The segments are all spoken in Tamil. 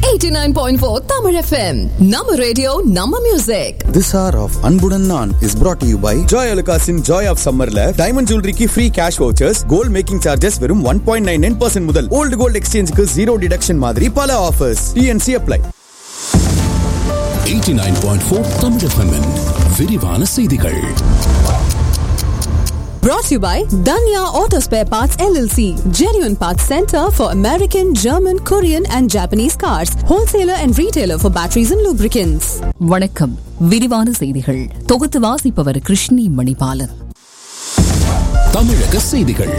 89.4 Tamil FM. Nama radio, Nama music. This hour of Anbudan Naan is brought to you by Joy அலுகாஸின் ஜாய் ஆஃப் சம்மர்ல டைமண்ட் ஜுவல்லரிக்கு free cash vouchers gold making charges வெறும் one point nine nine percent முதல் ஓல்டு கோல்ட் எக்ஸ்சேஞ்சுக்கு ஜீரோ டிடக்ஷன் மாதிரி பல offers TNC apply 89.4 Tamil FM -இன் விரிவான செய்திகள் Brought to you by Danya Auto Spare Parts LLC. Genuine Parts Center for American, German, Korean and Japanese cars. Wholesaler and retailer for batteries and lubricants. வணக்கம் விரிவான செய்திகள் தொகுத்து வாசிப்பவர் கிருஷ்ணி மணிபாலன் தமிழக செய்திகள்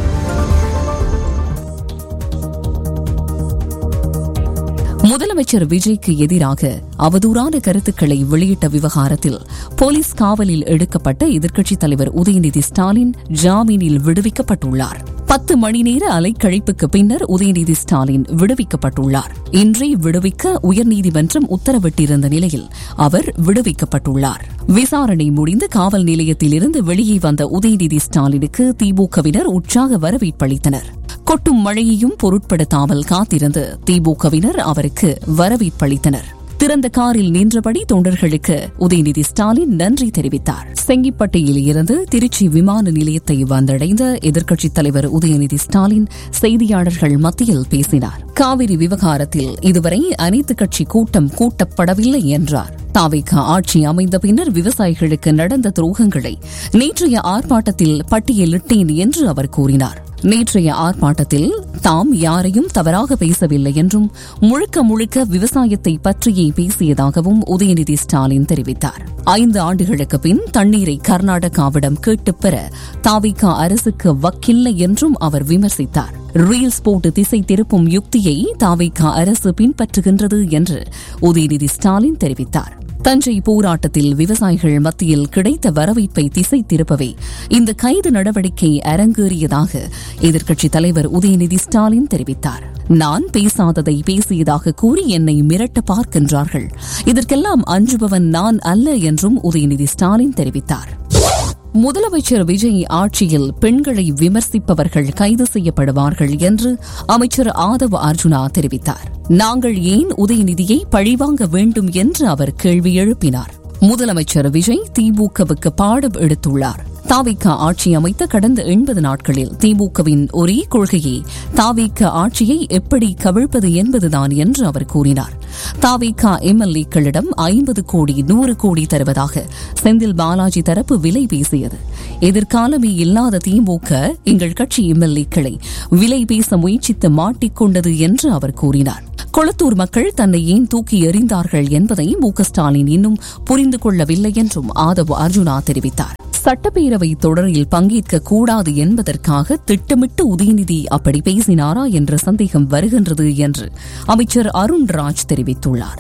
முதலமைச்சர் விஜய்க்கு எதிராக அவதூறான கருத்துக்களை வெளியிட்ட விவகாரத்தில் போலீஸ் காவலில் எடுக்கப்பட்ட எதிர்க்கட்சித் தலைவர் உதயநிதி ஸ்டாலின் ஜாமீனில் விடுவிக்கப்பட்டுள்ளார் பத்து மணி நேர அலைக்கழிப்புக்கு பின்னர் உதயநிதி ஸ்டாலின் விடுவிக்கப்பட்டுள்ளார் இன்றே விடுவிக்க உயர்நீதிமன்றம் உத்தரவிட்டிருந்த நிலையில் அவர் விடுவிக்கப்பட்டுள்ளார் விசாரணை முடிந்து காவல் நிலையத்திலிருந்து வெளியே வந்த உதயநிதி ஸ்டாலினுக்கு திமுகவினர் உற்சாக வரவேற்பளித்தனர் கொட்டும் மழையையும் பொருட்படுத்தாமல் காத்திருந்து திமுகவினர் அவருக்கு வரவேற்பளித்தனர் திறந்த காரில் நின்றபடி தொண்டர்களுக்கு உதயநிதி ஸ்டாலின் நன்றி தெரிவித்தார் செங்கிப்பட்டியில் இருந்து திருச்சி விமான நிலையத்தை வந்தடைந்த எதிர்க்கட்சித் தலைவர் உதயநிதி ஸ்டாலின் செய்தியாளர்கள் மத்தியில் பேசினார் காவிரி விவகாரத்தில் இதுவரை அனைத்துக் கட்சி கூட்டம் கூட்டப்படவில்லை என்றார் தாவிக ஆட்சி அமைந்த பின்னர் விவசாயிகளுக்கு நடந்த துரோகங்களை நேற்றைய ஆர்ப்பாட்டத்தில் பட்டியலிட்டேன் என்று அவர் கூறினார் நேற்றைய ஆர்ப்பாட்டத்தில் தாம் யாரையும் தவறாக பேசவில்லை என்றும் முழுக்க முழுக்க விவசாயத்தை பற்றியே பேசியதாகவும் உதயநிதி ஸ்டாலின் தெரிவித்தார் ஐந்து ஆண்டுகளுக்கு பின் தண்ணீரை கர்நாடகாவிடம் கேட்டுப் பெற தாவிக அரசுக்கு வக்கில்லை என்றும் அவர் விமர்சித்தார் ரீல்ஸ் போட்டு திசை திருப்பும் யுக்தியை தாவிக அரசு பின்பற்றுகின்றது என்று உதயநிதி ஸ்டாலின் தெரிவித்தார் தஞ்சை போராட்டத்தில் விவசாயிகள் மத்தியில் கிடைத்த வரவேற்பை திசை திருப்பவே இந்த கைது நடவடிக்கை அரங்கேறியதாக எதிர்க்கட்சித் தலைவர் உதயநிதி ஸ்டாலின் தெரிவித்தார் நான் பேசாததை பேசியதாக கூறி என்னை மிரட்ட பார்க்கின்றார்கள் இதற்கெல்லாம் அஞ்சுபவன் நான் அல்ல என்றும் உதயநிதி ஸ்டாலின் தெரிவித்தார் முதலமைச்சர் விஜய் ஆட்சியில் பெண்களை விமர்சிப்பவர்கள் கைது செய்யப்படுவார்கள் என்று அமைச்சர் ஆதவ் அர்ஜுனா தெரிவித்தார் நாங்கள் ஏன் உதயநிதியை பழிவாங்க வேண்டும் என்று அவர் கேள்வி எழுப்பினார் முதலமைச்சர் விஜய் திமுகவுக்கு பாடம் எடுத்துள்ளார் தாவிக ஆட்சி அமைத்த கடந்த எண்பது நாட்களில் திமுகவின் ஒரே கொள்கையே தாவிக ஆட்சியை எப்படி கவிழ்ப்பது என்பதுதான் என்று அவர் கூறினார் தாவிக எம்எல்ஏக்களிடம் ஐம்பது கோடி நூறு கோடி தருவதாக செந்தில் பாலாஜி தரப்பு விலை பேசியது எதிர்காலமே இல்லாத திமுக எங்கள் கட்சி எம்எல்ஏக்களை விலை பேச முயற்சித்து மாட்டிக்கொண்டது என்று அவர் கூறினார் கொளத்தூர் மக்கள் தன்னை ஏன் தூக்கி எறிந்தார்கள் என்பதை மு க ஸ்டாலின் இன்னும் புரிந்து கொள்ளவில்லை என்றும் ஆதவ் அர்ஜுனா தெரிவித்தார் சட்டப்பேரவை தொடரில் பங்கேற்க கூடாது என்பதற்காக திட்டமிட்டு உதயநிதி அப்படி பேசினாரா என்ற சந்தேகம் வருகின்றது என்று அமைச்சர் அருண்ராஜ் தெரிவித்துள்ளார்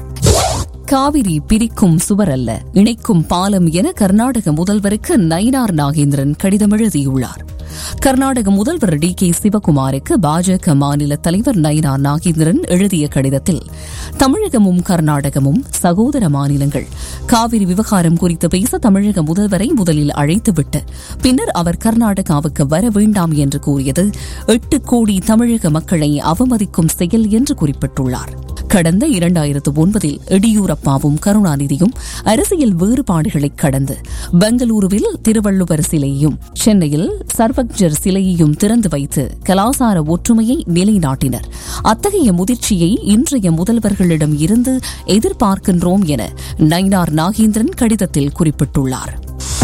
காவிரி பிரிக்கும் சுவர் அல்ல இணைக்கும் பாலம் என கர்நாடக முதல்வருக்கு நயினார் நாகேந்திரன் கடிதம் எழுதியுள்ளார் கர்நாடக முதல்வர் டி கே சிவகுமாருக்கு பாஜக மாநில தலைவர் நயினார் நாகேந்திரன் எழுதிய கடிதத்தில் தமிழகமும் கர்நாடகமும் சகோதர மாநிலங்கள் காவிரி விவகாரம் குறித்து பேச தமிழக முதல்வரை முதலில் அழைத்துவிட்டு பின்னர் அவர் கர்நாடகாவுக்கு வர வேண்டாம் என்று கூறியது எட்டு கோடி தமிழக மக்களை அவமதிக்கும் செயல் என்று குறிப்பிட்டுள்ளார் கடந்த இரண்டாயிரத்து ஒன்பதில் எடியூரப்பாவும் கருணாநிதியும் அரசியல் வேறுபாடுகளை கடந்து பெங்களூருவில் திருவள்ளுவர் சிலையையும் சென்னையில் சர்வக்ஜர் சிலையையும் திறந்து வைத்து கலாசார ஒற்றுமையை நிலைநாட்டினர் அத்தகைய முதிர்ச்சியை இன்றைய முதல்வர்களிடம் இருந்து எதிர்பார்க்கின்றோம் என நயினார் நாகேந்திரன் கடிதத்தில் குறிப்பிட்டுள்ளார்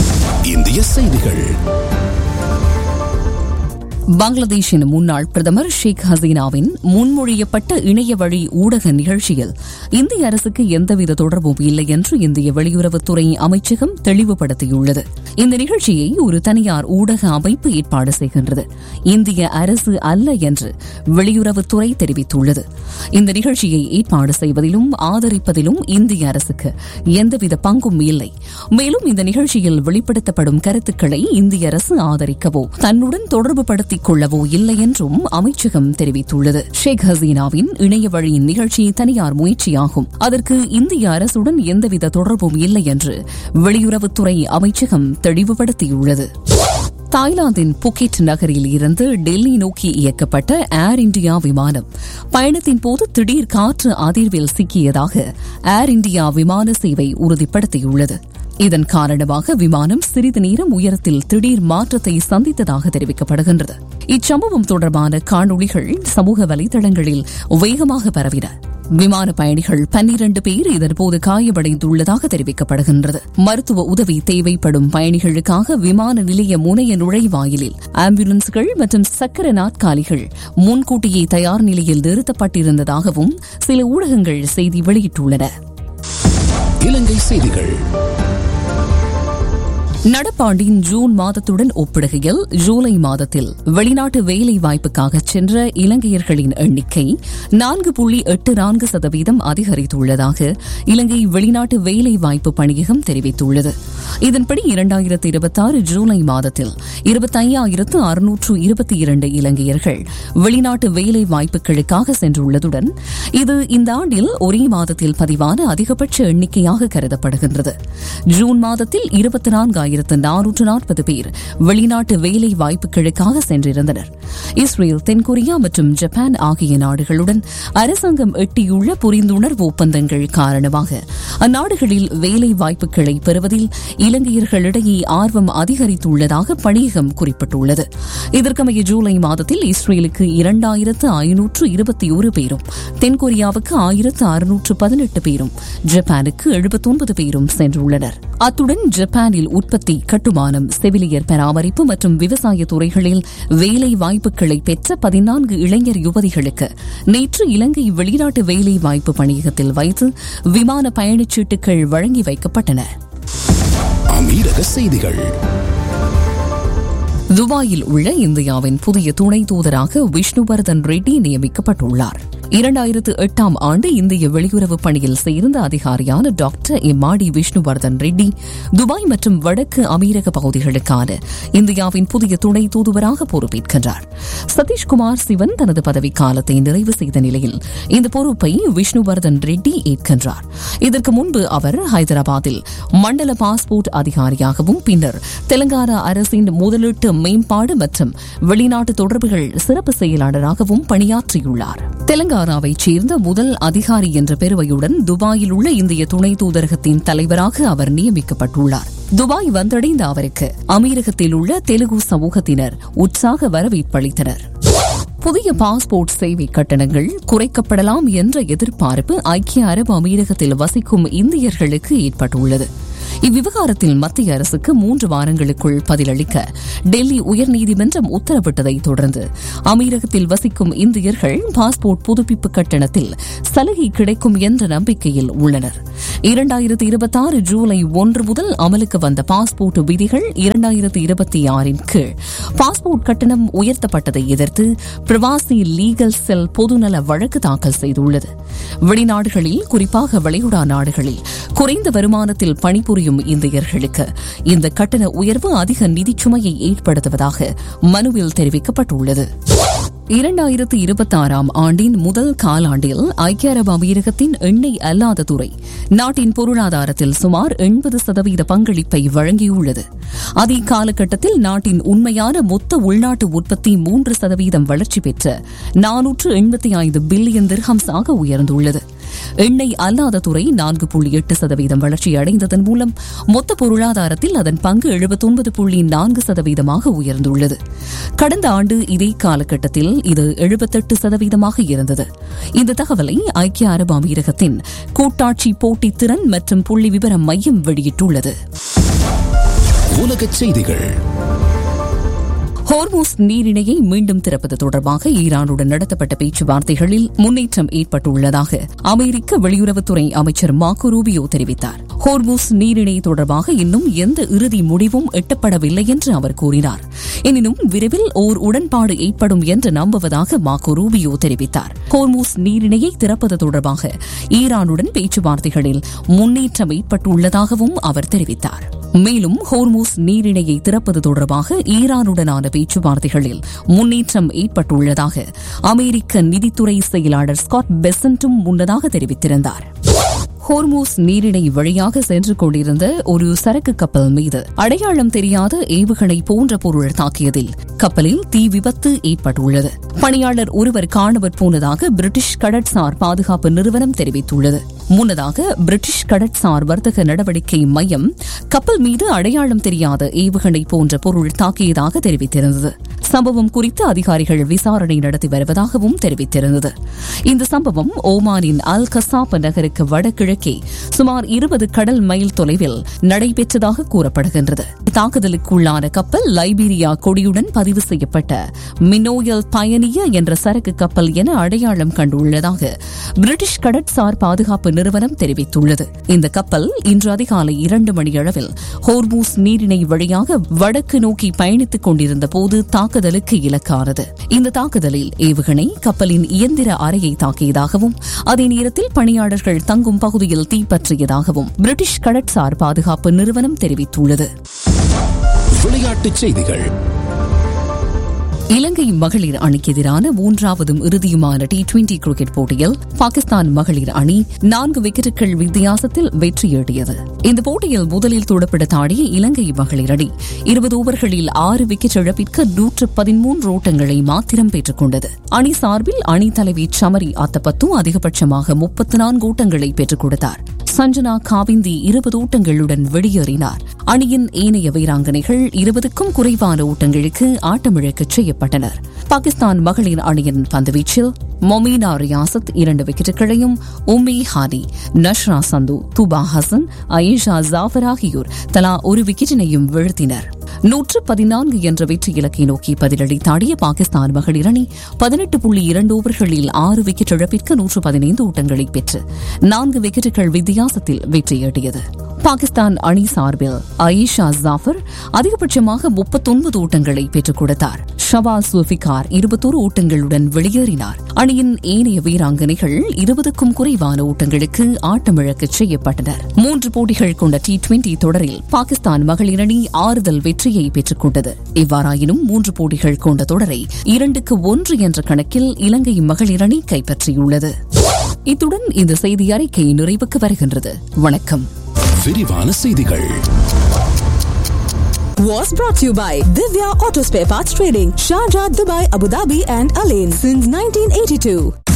இந்திய செய்திகள் பங்களாதேஷின் முன்னாள் பிரதமர் ஷேக் ஹசீனாவின் முன்மொழியப்பட்ட இணைய வழி ஊடக நிகழ்ச்சியில் இந்திய அரசுக்கு எந்தவித தொடர்பும் இல்லை என்று இந்திய வெளியுறவுத்துறை அமைச்சகம் தெளிவுபடுத்தியுள்ளது இந்த நிகழ்ச்சியை ஒரு தனியார் ஊடக அமைப்பு ஏற்பாடு செய்கின்றது இந்திய அரசு அல்ல என்று வெளியுறவுத்துறை தெரிவித்துள்ளது இந்த நிகழ்ச்சியை ஏற்பாடு செய்வதிலும் ஆதரிப்பதிலும் இந்திய அரசுக்கு எந்தவித பங்கும் இல்லை மேலும் இந்த நிகழ்ச்சியில் வெளிப்படுத்தப்படும் கருத்துக்களை இந்திய அரசு ஆதரிக்கவோ தன்னுடன் தொடர்புபடுத்திக் கொள்ளவோ இல்லை என்றும் அமைச்சகம் தெரிவித்துள்ளது ஷேக் ஹசீனாவின் இணைய வழி நிகழ்ச்சி தனியார் முயற்சியாகும் அதற்கு இந்திய அரசுடன் எந்தவித தொடர்பும் இல்லை என்று வெளியுறவுத்துறை அமைச்சகம் தெளிவுபடுத்தியுள்ளது தாய்லாந்தின் புகிட் நகரில் இருந்து டெல்லி நோக்கி இயக்கப்பட்ட ஏர் இண்டியா விமானம் பயணத்தின் போது திடீர் காற்று அதிர்வில் சிக்கியதாக ஏர் இண்டியா விமான சேவை உறுதிப்படுத்தியுள்ளது இதன் காரணமாக விமானம் சிறிது நேரம் உயரத்தில் திடீர் மாற்றத்தை சந்தித்ததாக தெரிவிக்கப்படுகின்றது இச்சம்பவம் தொடர்பான காணொளிகள் சமூக வலைதளங்களில் வேகமாக பரவின விமான பயணிகள் பன்னிரண்டு பேர் இதன்போது காயமடைந்துள்ளதாக தெரிவிக்கப்படுகின்றது மருத்துவ உதவி தேவைப்படும் பயணிகளுக்காக விமான நிலைய முனைய நுழைவாயிலில் ஆம்புலன்ஸ்கள் மற்றும் சக்கர நாற்காலிகள் முன்கூட்டியே தயார் நிலையில் நிறுத்தப்பட்டிருந்ததாகவும் சில ஊடகங்கள் செய்தி வெளியிட்டுள்ளன இலங்கை செய்திகள் நடப்பாண்டின் ஜூன் மாதத்துடன் ஒப்பிடுகையில் ஜூலை மாதத்தில் வெளிநாட்டு வேலை வாய்ப்புக்காக சென்ற இலங்கையர்களின் எண்ணிக்கை நான்கு புள்ளி எட்டு நான்கு சதவீதம் அதிகரித்துள்ளதாக இலங்கை வெளிநாட்டு வேலை வாய்ப்பு பணியகம் தெரிவித்துள்ளது இதன்படி இரண்டாயிரத்து இருபத்தாறு ஜூலை மாதத்தில் இருபத்தையாயிரத்து அறுநூற்று இருபத்தி இரண்டு இலங்கையர்கள் வெளிநாட்டு வேலை வாய்ப்புகளுக்காக சென்றுள்ளதுடன் இது இந்த ஆண்டில் ஒரே மாதத்தில் பதிவான அதிகபட்ச எண்ணிக்கையாக கருதப்படுகின்றது ஜூன் மாதத்தில் இருபத்தி நான்காயிரத்து நானூற்று நாற்பது பேர் வெளிநாட்டு வேலை வாய்ப்புகளுக்காக சென்றிருந்தனர் இஸ்ரேல் தென்கொரியா மற்றும் ஜப்பான் ஆகிய நாடுகளுடன் அரசாங்கம் எட்டியுள்ள புரிந்துணர்வு ஒப்பந்தங்கள் காரணமாக அந்நாடுகளில் வேலை வாய்ப்புகளை பெறுவதில் இலங்கையர்களிடையே ஆர்வம் அதிகரித்துள்ளதாக பணியகம் குறிப்பிட்டுள்ளது இதற்கமைய ஜூலை மாதத்தில் இஸ்ரேலுக்கு இரண்டாயிரத்து ஐநூற்று இருபத்தி ஒரு பேரும் தென்கொரியாவுக்கு ஆயிரத்து அறுநூற்று பதினெட்டு பேரும் ஜப்பானுக்கு எழுபத்தொன்பது பேரும் சென்றுள்ளனர் அத்துடன் ஜப்பானில் உற்பத்தி கட்டுமானம் செவிலியர் பராமரிப்பு மற்றும் விவசாய துறைகளில் வேலை வாய்ப்புகளை பெற்ற பதினான்கு இளைஞர் யுவதிகளுக்கு நேற்று இலங்கை வெளிநாட்டு வேலை வாய்ப்பு பணியகத்தில் வைத்து விமான பயணச்சீட்டுகள் வழங்கி வைக்கப்பட்டன அமீரக செய்திகள் துபாயில் உள்ள இந்தியாவின் புதிய துணை தூதராக விஷ்ணுவர்தன் ரெட்டி நியமிக்கப்பட்டுள்ளார் இரண்டாயிரத்து எட்டாம் ஆண்டு இந்திய வெளியுறவு பணியில் சேர்ந்த அதிகாரியான டாக்டர் எம்மாடி விஷ்ணுவர்தன் ரெட்டி துபாய் மற்றும் வடக்கு அமீரக பகுதிகளுக்கான இந்தியாவின் புதிய துணை தூதுவராக பொறுப்பேற்கின்றார் சதீஷ்குமார் சிவன் தனது பதவிக்காலத்தை நிறைவு செய்த நிலையில் இந்த பொறுப்பை விஷ்ணுவர்தன் ரெட்டி ஏற்கின்றார் இதற்கு முன்பு அவர் ஹைதராபாத்தில் மண்டல பாஸ்போர்ட் அதிகாரியாகவும் பின்னர் தெலங்கானா அரசின் முதலீட்டு மேம்பாடு மற்றும் வெளிநாட்டு தொடர்புகள் சிறப்பு செயலாளராகவும் பணியாற்றியுள்ளார் தெலங்கானாவைச் சேர்ந்த முதல் அதிகாரி என்ற பெருமையுடன் துபாயில் உள்ள இந்திய துணை தூதரகத்தின் தலைவராக அவர் நியமிக்கப்பட்டுள்ளார் துபாய் வந்தடைந்த அவருக்கு அமீரகத்தில் உள்ள தெலுகு சமூகத்தினர் உற்சாக வரவேற்பளித்தனர் புதிய பாஸ்போர்ட் சேவை கட்டணங்கள் குறைக்கப்படலாம் என்ற எதிர்பார்ப்பு ஐக்கிய அரபு அமீரகத்தில் வசிக்கும் இந்தியர்களுக்கு ஏற்பட்டுள்ளது இவ்விவகாரத்தில் மத்திய அரசுக்கு மூன்று வாரங்களுக்குள் பதிலளிக்க டெல்லி உயர்நீதிமன்றம் உத்தரவிட்டதை தொடர்ந்து அமீரகத்தில் வசிக்கும் இந்தியர்கள் பாஸ்போர்ட் புதுப்பிப்பு கட்டணத்தில் சலுகை கிடைக்கும் என்ற நம்பிக்கையில் உள்ளனர் இரண்டாயிரத்தி இருபத்தாறு ஜூலை ஒன்று முதல் அமலுக்கு வந்த பாஸ்போர்ட் விதிகள் இரண்டாயிரத்தி இருபத்தி ஆறின் கீழ் பாஸ்போர்ட் கட்டணம் உயர்த்தப்பட்டதை எதிர்த்து பிரவாசி லீகல் செல் பொதுநல வழக்கு தாக்கல் செய்துள்ளது வெளிநாடுகளில் குறிப்பாக வளைகுடா நாடுகளில் குறைந்த வருமானத்தில் பணிபுரியும் இந்தியர்களுக்கு இந்த கட்டண உயர்வு அதிக நிதிச்சுமையை ஏற்படுத்துவதாக மனுவில் தெரிவிக்கப்பட்டுள்ளது இரண்டாயிரத்து இருபத்தி ஆறாம் ஆண்டின் முதல் காலாண்டில் ஐக்கிய அரபு அமீரகத்தின் எண்ணெய் அல்லாத துறை நாட்டின் பொருளாதாரத்தில் சுமார் எண்பது சதவீத பங்களிப்பை வழங்கியுள்ளது அதே காலகட்டத்தில் நாட்டின் உண்மையான மொத்த உள்நாட்டு உற்பத்தி மூன்று சதவீதம் வளர்ச்சி பெற்ற நானூற்று எண்பத்தி ஐந்து பில்லியன் திர்ஹம்ஸாக உயர்ந்துள்ளது எண்ணெய் அல்லாத துறை நான்கு புள்ளி எட்டு சதவீதம் வளர்ச்சி அடைந்ததன் மூலம் மொத்த பொருளாதாரத்தில் அதன் பங்கு எழுபத்தொன்பது புள்ளி நான்கு சதவீதமாக உயர்ந்துள்ளது கடந்த ஆண்டு இதே காலகட்டத்தில் இது எழுபத்தெட்டு சதவீதமாக இருந்தது இந்த தகவலை ஐக்கிய அரபு அமீரகத்தின் கூட்டாட்சி போட்டித்திறன் மற்றும் புள்ளி விவர மையம் வெளியிட்டுள்ளது உலகச் செய்திகள் ஹோர்மோஸ் நீரிணையை மீண்டும் திறப்பது தொடர்பாக ஈரானுடன் நடத்தப்பட்ட பேச்சுவார்த்தைகளில் முன்னேற்றம் ஏற்பட்டுள்ளதாக அமெரிக்க வெளியுறவுத்துறை அமைச்சர் மார்கோ ரூபியோ தெரிவித்தார் ஹோர்மோஸ் நீரிணை தொடர்பாக இன்னும் எந்த இறுதி முடிவும் எட்டப்படவில்லை என்று அவர் கூறினார் எனினும் விரைவில் ஓர் உடன்பாடு ஏற்படும் என்று நம்புவதாக மார்கோ ரூபியோ தெரிவித்தார் ஹோர்மோஸ் நீரிணையை திறப்பது தொடர்பாக ஈரானுடன் பேச்சுவார்த்தைகளில் முன்னேற்றம் ஏற்பட்டுள்ளதாகவும் அவர் தெரிவித்தார் மேலும் ஹோர்மூஸ் நீரிணையை திறப்பது தொடர்பாக ஈரானுடனான பேச்சுவார்த்தைகளில் முன்னேற்றம் ஏற்பட்டுள்ளதாக அமெரிக்க நிதித்துறை செயலாளர் ஸ்காட் பெசன்டும் முன்னதாக தெரிவித்திருந்தார் ஹோர்மூஸ் நீரிணை வழியாக சென்று கொண்டிருந்த ஒரு சரக்கு கப்பல் மீது அடையாளம் தெரியாத ஏவுகணை போன்ற பொருள் தாக்கியதில் கப்பலில் தீ விபத்து ஏற்பட்டுள்ளது பணியாளர் ஒருவர் காணவர் போனதாக பிரிட்டிஷ் கடற்சார் பாதுகாப்பு நிறுவனம் தெரிவித்துள்ளது முன்னதாக பிரிட்டிஷ் கடற்சார் வர்த்தக நடவடிக்கை மையம் கப்பல் மீது அடையாளம் தெரியாத ஏவுகணை போன்ற பொருள் தாக்கியதாக தெரிவித்திருந்தது சம்பவம் குறித்து அதிகாரிகள் விசாரணை நடத்தி வருவதாகவும் தெரிவித்திருந்தது இந்த சம்பவம் ஓமானின் அல் கசாப் நகருக்கு வடகிழக்கே சுமார் இருபது கடல் மைல் தொலைவில் நடைபெற்றதாக கூறப்படுகின்றது தாக்குதலுக்குள்ளான கப்பல் லைபீரியா கொடியுடன் பதிவு செய்யப்பட்ட மினோயல் பயணிய என்ற சரக்கு கப்பல் என அடையாளம் கண்டுள்ளதாக பிரிட்டிஷ் கடற்சார் பாதுகாப்பு நிறுவனம் தெரிவித்துள்ளது இந்த கப்பல் இன்று அதிகாலை இரண்டு மணியளவில் ஹோர்மூஸ் நீரிணை வழியாக வடக்கு நோக்கி பயணித்துக் கொண்டிருந்த போது தாக்குதலுக்கு இலக்கானது இந்த தாக்குதலில் ஏவுகணை கப்பலின் இயந்திர அறையை தாக்கியதாகவும் அதே நேரத்தில் பணியாளர்கள் தங்கும் பகுதியில் தீப்பற்றியதாகவும் பிரிட்டிஷ் கடற்சார் பாதுகாப்பு நிறுவனம் தெரிவித்துள்ளது விளையாட்டுச் செய்திகள் இலங்கை மகளிர் அணிக்கு எதிரான மூன்றாவதும் இறுதியுமான டி டுவெண்டி கிரிக்கெட் போட்டியில் பாகிஸ்தான் மகளிர் அணி நான்கு விக்கெட்டுகள் வித்தியாசத்தில் வெற்றியீட்டியது இந்த போட்டியில் முதலில் துடுப்பிடத் ஆடிய இலங்கை மகளிர் அணி இருபது ஓவர்களில் ஆறு விக்கெட் இழப்பிற்கு நூற்று பதிமூன்று ஓட்டங்களை மாத்திரம் பெற்றுக் கொண்டது அணி சார்பில் அணி தலைவி சமரி அத்தப்பத்து அதிகபட்சமாக முப்பத்தி நான்கு ஓட்டங்களை பெற்றுக் கொடுத்தார் சஞ்சனா காவிந்தி இருபது ஓட்டங்களுடன் வெளியேறினார் அணியின் ஏனைய வீராங்கனைகள் இருபதுக்கும் குறைவான ஓட்டங்களுக்கு ஆட்டமிழக்கச் செய்யப்பட்டனர் பாகிஸ்தான் மகளிர் அணியின் பந்துவீச்சில் மொமீனா ரியாசத் இரண்டு விக்கெட்டுகளையும் உம்மி ஹானி நஷ்ரா சந்து துபா ஹசன் அயிஷா ஜாஃபர் ஆகியோர் தலா ஒரு விக்கெட்டினையும் வீழ்த்தினர் நூற்று பதினான்கு என்ற வெற்றி இலக்கை நோக்கி பதிலளித்தாடிய பாகிஸ்தான் மகளிர் அணி பதினெட்டு புள்ளி இரண்டு ஓவர்களில் ஆறு விக்கெட் இழப்பிற்கு நூற்று பதினைந்து ஓட்டங்களை பெற்று நான்கு விக்கெட்டுகள் வித்தியாசத்தில் வெற்றியீட்டியது பாகிஸ்தான் அணி சார்பில் அயிஷா ஜாஃபர் அதிகபட்சமாக முப்பத்தொன்பது ஓட்டங்களை பெற்றுக் கொடுத்தார் ஷவால் சுல்பிகார் இருபத்தோரு ஓட்டங்களுடன் வெளியேறினார் அணியின் ஏனைய வீராங்கனைகள் இருபதுக்கும் குறைவான ஓட்டங்களுக்கு ஆட்டமிழக்கச் செய்யப்பட்டனர் மூன்று போட்டிகள் கொண்ட டி டுவெண்டி தொடரில் பாகிஸ்தான் மகளிர் அணி ஆறுதல் வெற்றியை பெற்றுக் கொண்டது இவ்வாறாயினும் மூன்று போட்டிகள் கொண்ட தொடரை இரண்டுக்கு ஒன்று என்ற கணக்கில் இலங்கை மகளிர் அணி கைப்பற்றியுள்ளது இத்துடன் இந்த செய்தி அறிக்கை நிறைவுக்கு வருகின்றது வணக்கம் விரிவான செய்திகள் Was brought to you by Divya Auto Spare Parts Trading, Sharjah, Dubai, Abu Dhabi, and Alain since 1982.